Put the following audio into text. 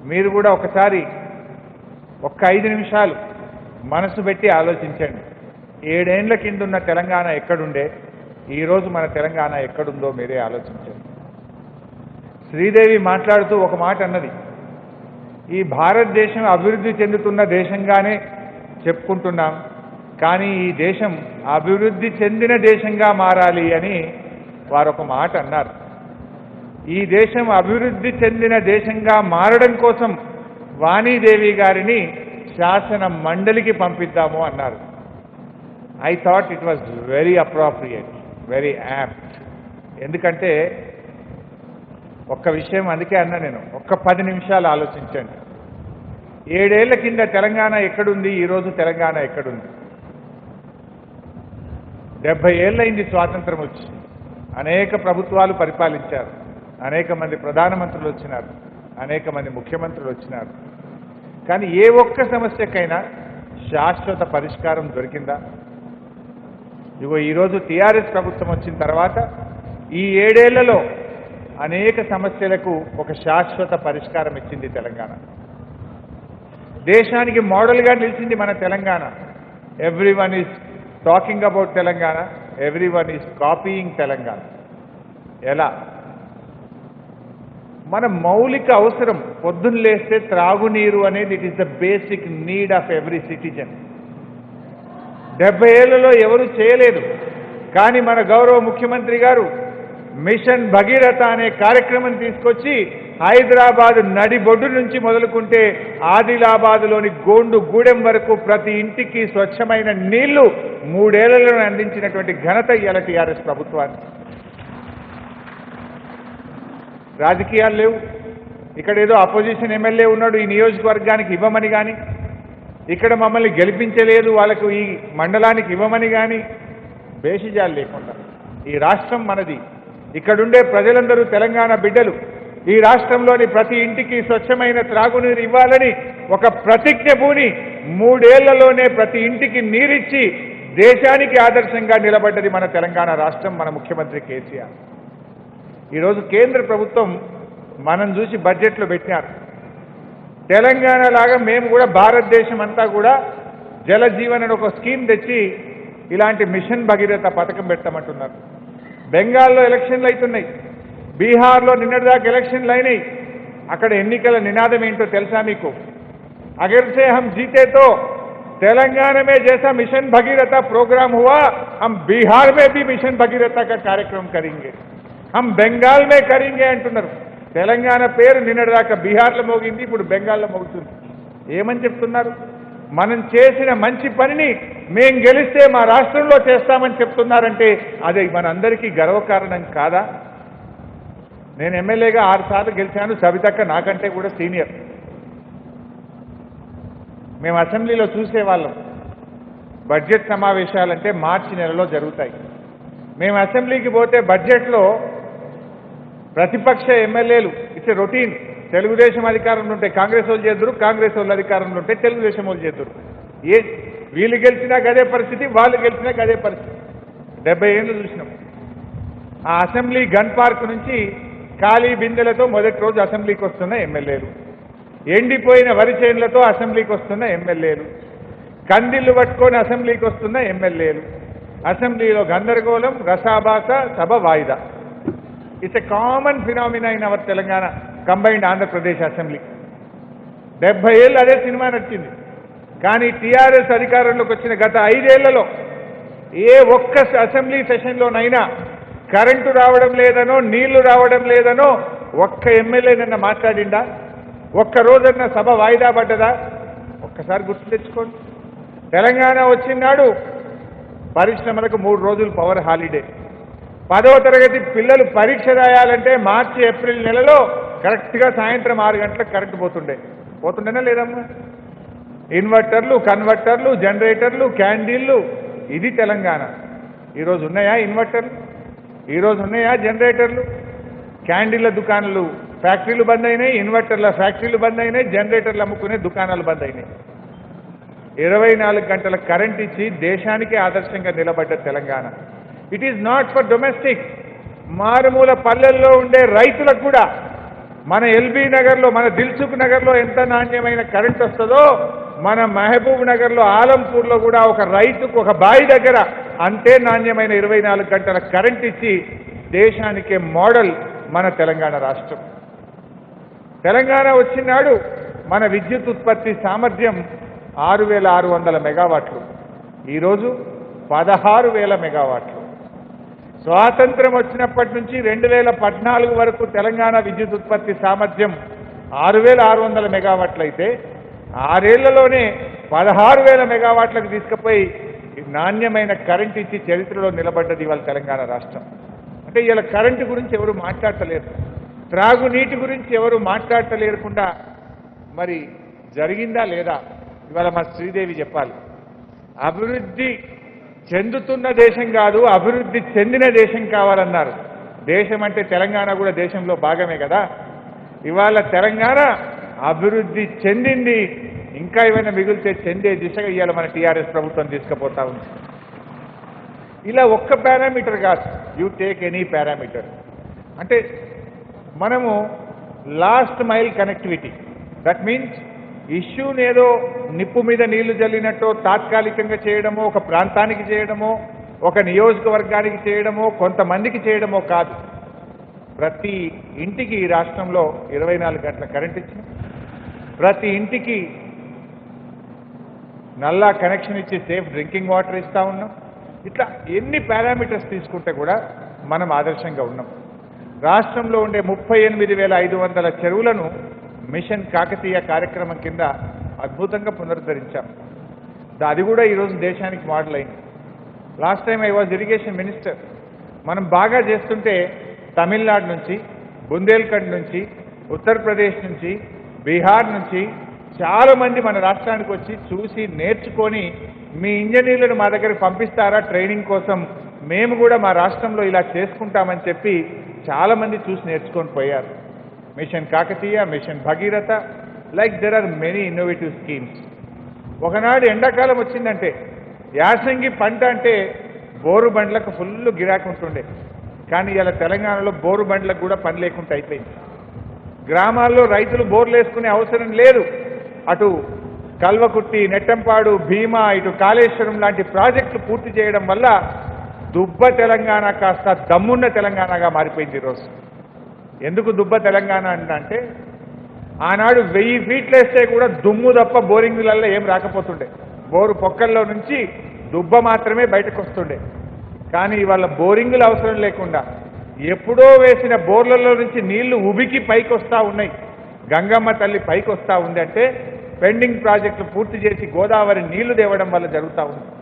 మీరు కూడా ఒకసారి ఒక్క ఐదు నిమిషాలు మనసు పెట్టి ఆలోచించండి ఏడేండ్ల కింద ఉన్న తెలంగాణ ఎక్కడుండే ఈరోజు మన తెలంగాణ ఎక్కడుందో మీరే ఆలోచించండి శ్రీదేవి మాట్లాడుతూ ఒక మాట అన్నది ఈ భారతదేశం అభివృద్ధి చెందుతున్న దేశంగానే చెప్పుకుంటున్నాం కానీ ఈ దేశం అభివృద్ధి చెందిన దేశంగా మారాలి అని వారు ఒక మాట అన్నారు ఈ దేశం అభివృద్ధి చెందిన దేశంగా మారడం కోసం వాణీదేవి గారిని శాసన మండలికి పంపిద్దాము అన్నారు I thought it was very appropriate very apt ఎందుకంటే ఒక్క విషయం అందుకే అన్నా నేను ఒక్క పది నిమిషాలు ఆలోచించండి ఏడేళ్ల కింద తెలంగాణ ఎక్కడుంది ఈరోజు తెలంగాణ ఎక్కడుంది డెబ్బై ఏళ్ళైంది స్వాతంత్రం వచ్చి అనేక ప్రభుత్వాలు పరిపాలించారు అనేక మంది ప్రధానమంత్రులు వచ్చినారు అనేక మంది ముఖ్యమంత్రులు వచ్చినారు కానీ ఏ ఒక్క సమస్యకైనా శాశ్వత పరిష్కారం దొరికిందా ఇగో ఈరోజు టీఆర్ఎస్ ప్రభుత్వం వచ్చిన తర్వాత ఈ ఏడేళ్లలో అనేక సమస్యలకు ఒక శాశ్వత పరిష్కారం ఇచ్చింది తెలంగాణ దేశానికి మోడల్గా నిలిచింది మన Telangana everyone is talking about Telangana everyone is copying Telangana ఎలా మన మౌలిక అవసరం పొద్దున్న లేస్తే త్రాగునీరు అనేది it is the basic need of every citizen డెబ్బై ఏళ్లలో ఎవరు చేయలేదు కానీ మన గౌరవ ముఖ్యమంత్రి గారు మిషన్ భగీరథ అనే కార్యక్రమం తీసుకొచ్చి హైదరాబాద్ నడిబొడ్డు నుంచి మొదలుకుంటే ఆదిలాబాదులోని గోండు గూడెం వరకు ప్రతి ఇంటికి స్వచ్ఛమైన నీళ్లు మూడేళ్లలో అందించినటువంటి ఘనత ఇవాళ టీఆర్ఎస్ ప్రభుత్వానికి రాజకీయాలు లేవు ఇక్కడ ఏదో అపోజిషన్ ఎమ్మెల్యే ఉన్నాడు ఈ నియోజకవర్గానికి ఇవ్వమని కానీ ఇక్కడ మమ్మల్ని గెలిపించలేదు వాళ్ళకు ఈ మండలానికి ఇవ్వమని కానీ బేషిజాలు లేకుండా ఈ రాష్ట్రం మనది ఇక్కడుండే ప్రజలందరూ తెలంగాణ బిడ్డలు ఈ రాష్ట్రంలోని ప్రతి ఇంటికి స్వచ్ఛమైన త్రాగునీరు ఇవ్వాలని ఒక ప్రతిజ్ఞ భూని మూడేళ్లలోనే ప్రతి ఇంటికి నీరిచ్చి దేశానికి ఆదర్శంగా నిలబడ్డది మన తెలంగాణ రాష్ట్రం మన ముఖ్యమంత్రి కేసీఆర్ ఈరోజు కేంద్ర ప్రభుత్వం మనం చూసి బడ్జెట్లో పెట్టినారు తెలంగాణ లాగా మేము కూడా భారతదేశం అంతా కూడా జల జీవన్ అని ఒక స్కీమ్ తెచ్చి ఇలాంటి మిషన్ భగీరథ పథకం పెట్టమంటున్నారు బెంగాల్లో ఎలక్షన్లు అవుతున్నాయి బీహార్లో నిన్నటిదాకా ఎలక్షన్లు అయినాయి అక్కడ ఎన్నికల నినాదం ఏంటో తెలుసా మీకు अगर से हम जीते तो तेलंगाना में जैसा मिशन भगीरथा प्रोग्राम हुआ हम बिहार में भी मिशन भगीरथा का कार्यक्रम करेंगे हम బెంగాల్ మే కరింగే అంటున్నారు తెలంగాణ పేరు నిన్నటిదాకా బీహార్లో మోగింది ఇప్పుడు బెంగాల్లో మోగుతుంది ఏమని చెప్తున్నారు మనం చేసిన మంచి పనిని మేం గెలిస్తే మా రాష్ట్రంలో చేస్తామని చెప్తున్నారంటే అది మనందరికీ గర్వకారణం కాదా నేను ఎమ్మెల్యేగా ఆరు సార్లు గెలిచాను సవితక్క నాకంటే కూడా సీనియర్ మేము అసెంబ్లీలో చూసేవాళ్ళం బడ్జెట్ సమావేశాలంటే మార్చి నెలలో జరుగుతాయి మేము అసెంబ్లీకి పోతే బడ్జెట్లో ప్రతిపక్ష ఎమ్మెల్యేలు ఇట్స్ రొటీన్ తెలుగుదేశం అధికారంలో ఉంటే కాంగ్రెస్ వాళ్ళు చేద్దరు కాంగ్రెస్ వాళ్ళు అధికారంలో ఉంటే తెలుగుదేశం వాళ్ళు చేద్దరు ఏ వీళ్ళు గెలిచినా గదే పరిస్థితి వాళ్ళు గెలిచినా గదే పరిస్థితి డెబ్బై ఏళ్ళు చూసినాం ఆ అసెంబ్లీ గన్ పార్క్ నుంచి ఖాళీ బిందెలతో మొదటి రోజు అసెంబ్లీకి వస్తున్న ఎమ్మెల్యేలు ఎండిపోయిన వరి చేనులతో అసెంబ్లీకి వస్తున్న ఎమ్మెల్యేలు కందిళ్ళు పట్టుకొని అసెంబ్లీకి వస్తున్న ఎమ్మెల్యేలు అసెంబ్లీలో గందరగోళం రసాభాస సభ వాయిదా it's a common phenomena in our Telangana combined Andhra Pradesh assembly డెబ్బై ఏళ్ళు అదే సినిమా నచ్చింది కానీ టీఆర్ఎస్ అధికారంలోకి వచ్చిన గత ఐదేళ్లలో ఏ ఒక్క అసెంబ్లీ సెషన్లోనైనా కరెంటు రావడం లేదనో నీళ్లు రావడం లేదనో ఒక్క ఎమ్మెల్యే నిన్న మాట్లాడిందా ఒక్క రోజన్న సభ వాయిదా పడ్డదా ఒక్కసారి గుర్తు తెచ్చుకోండి తెలంగాణ వచ్చినాడు పరిశ్రమలకు మూడు రోజులు పవర్ హాలిడే పదవ తరగతి పిల్లలు పరీక్ష రాయాలంటే మార్చి ఏప్రిల్ నెలలో కరెక్ట్గా సాయంత్రం ఆరు గంటలకు కరెంట్ పోతుండే పోతుండేనా లేదమ్మా ఇన్వర్టర్లు కన్వర్టర్లు జనరేటర్లు క్యాండిల్లు ఇది తెలంగాణ ఈరోజు ఉన్నాయా ఇన్వర్టర్లు ఈరోజు ఉన్నాయా జనరేటర్లు క్యాండిల్ల దుకాణాలు ఫ్యాక్టరీలు బంద్ అయినాయి ఇన్వర్టర్ల ఫ్యాక్టరీలు బంద్ అయినాయి జనరేటర్లు అమ్ముకునే దుకాణాలు బంద్ అయినాయి ఇరవై నాలుగు గంటల కరెంట్ ఇచ్చి దేశానికి ఆదర్శంగా నిలబడ్డ Telangana it is not for domestic మారుమూల పల్లెల్లో ఉండే రైతులకు కూడా మన ఎల్బీ నగర్లో మన దిల్సుఖ్ నగర్లో ఎంత నాణ్యమైన కరెంట్ వస్తుందో మన మహబూబ్ నగర్లో ఆలంపూర్లో కూడా ఒక రైతుకు ఒక బావి దగ్గర అంతే నాణ్యమైన ఇరవై నాలుగు గంటల కరెంట్ ఇచ్చి దేశానికే మోడల్ మన తెలంగాణ రాష్ట్రం తెలంగాణ వచ్చినాడు మన విద్యుత్ ఉత్పత్తి సామర్థ్యం ఆరు వేల ఆరు వందల మెగావాట్లు ఈరోజు పదహారు వేల మెగావాట్లు స్వాతంత్రం వచ్చినప్పటి నుంచి రెండు వేల పద్నాలుగు వరకు తెలంగాణ విద్యుత్ ఉత్పత్తి సామర్థ్యం ఆరు వేల ఆరు వందల మెగావాట్లు అయితే ఆరేళ్లలోనే పదహారు వేల మెగావాట్లకు తీసుకుపోయి నాణ్యమైన కరెంట్ ఇచ్చి చరిత్రలో నిలబడ్డది ఇవాళ తెలంగాణ రాష్ట్రం అంటే ఇవాళ కరెంటు గురించి ఎవరు మాట్లాడతలేరు త్రాగునీటి గురించి ఎవరు మాట్లాడతలేరకుండా మరి జరిగిందా లేదా ఇవాళ మా శ్రీదేవి చెప్పాలి అభివృద్ధి చెందుతున్న దేశం కాదు అభివృద్ధి చెందిన దేశం కావాలన్నారు దేశం అంటే తెలంగాణ కూడా దేశంలో భాగమే కదా ఇవాళ తెలంగాణ అభివృద్ధి చెందింది ఇంకా ఏమైనా మిగిలితే చెందే దిశగా ఇవాళ మన టీఆర్ఎస్ ప్రభుత్వం తీసుకుపోతా ఉంది ఇలా ఒక్క పారామీటర్ కాదు యూ టేక్ ఎనీ పారామీటర్ అంటే మనము last mile connectivity that means ఇష్యూని ఏదో నిప్పు మీద నీళ్లు జల్లినట్టో తాత్కాలికంగా చేయడమో ఒక ప్రాంతానికి చేయడమో ఒక నియోజకవర్గానికి చేయడమో కొంతమందికి చేయడమో కాదు ప్రతి ఇంటికి ఈ రాష్ట్రంలో ఇరవై నాలుగు గంటల కరెంట్ ఇచ్చింది ప్రతి ఇంటికి నల్లా కనెక్షన్ ఇచ్చి సేఫ్ డ్రింకింగ్ వాటర్ ఇస్తా ఉన్నాం ఇట్లా ఎన్ని పారామీటర్స్ తీసుకుంటే కూడా మనం ఆదర్శంగా ఉన్నాం రాష్ట్రంలో ఉండే ముప్పై ఎనిమిది వేల ఐదు వందల చెరువులను మిషన్ కాకతీయ కార్యక్రమం కింద అద్భుతంగా పునరుద్ధరించాం దా- అది కూడా ఈరోజు దేశానికి మోడల్ అయింది last time I was irrigation minister మనం బాగా చేస్తుంటే తమిళనాడు నుంచి బుందేల్ఖండ్ నుంచి ఉత్తరప్రదేశ్ నుంచి బీహార్ నుంచి చాలా మంది మన రాష్ట్రానికి వచ్చి చూసి నేర్చుకొని మీ ఇంజనీర్లను మా దగ్గరికి పంపిస్తారా ట్రైనింగ్ కోసం మేము కూడా మా రాష్ట్రంలో ఇలా చేసుకుంటామని చెప్పి చాలా మంది చూసి నేర్చుకొని పోయారు mission Kakatiya mission Bhagiratha like there are many innovative schemes ఒకనాడు ఎండాకాలం వచ్చిందంటే యాసంగి పంట అంటే బోరు బండ్లకు ఫుల్ గిరాకీ ఉంటుండే కానీ ఇలా తెలంగాణలో బోరు బండ్లకు కూడా పని లేకుండా అయిపోయింది గ్రామాల్లో రైతులు బోర్లు వేసుకునే అవసరం లేదు అటు కల్వకుర్తి నెట్టంపాడు భీమా ఇటు కాళేశ్వరం లాంటి ప్రాజెక్టులు పూర్తి చేయడం వల్ల దుబ్బ తెలంగాణ కాస్త దమ్మున్న తెలంగాణగా మారిపోయింది ఈరోజు ఎందుకు దుబ్బ తెలంగాణ అంటే ఆనాడు వెయ్యి ఫీట్లు వేస్తే కూడా దుమ్ము తప్ప బోరింగులలో ఏం రాకపోతుండే బోరు పొక్కల్లో నుంచి దుబ్బ మాత్రమే బయటకు వస్తుండే కానీ ఇవాళ బోరింగులు అవసరం లేకుండా ఎప్పుడో వేసిన బోర్లలో నుంచి నీళ్లు ఉబికి పైకి వస్తా ఉన్నాయి గంగమ్మ తల్లి పైకి వస్తా ఉంది అంటే పెండింగ్ ప్రాజెక్టులు పూర్తి చేసి గోదావరి నీళ్లు తేవడం వల్ల జరుగుతూ ఉంది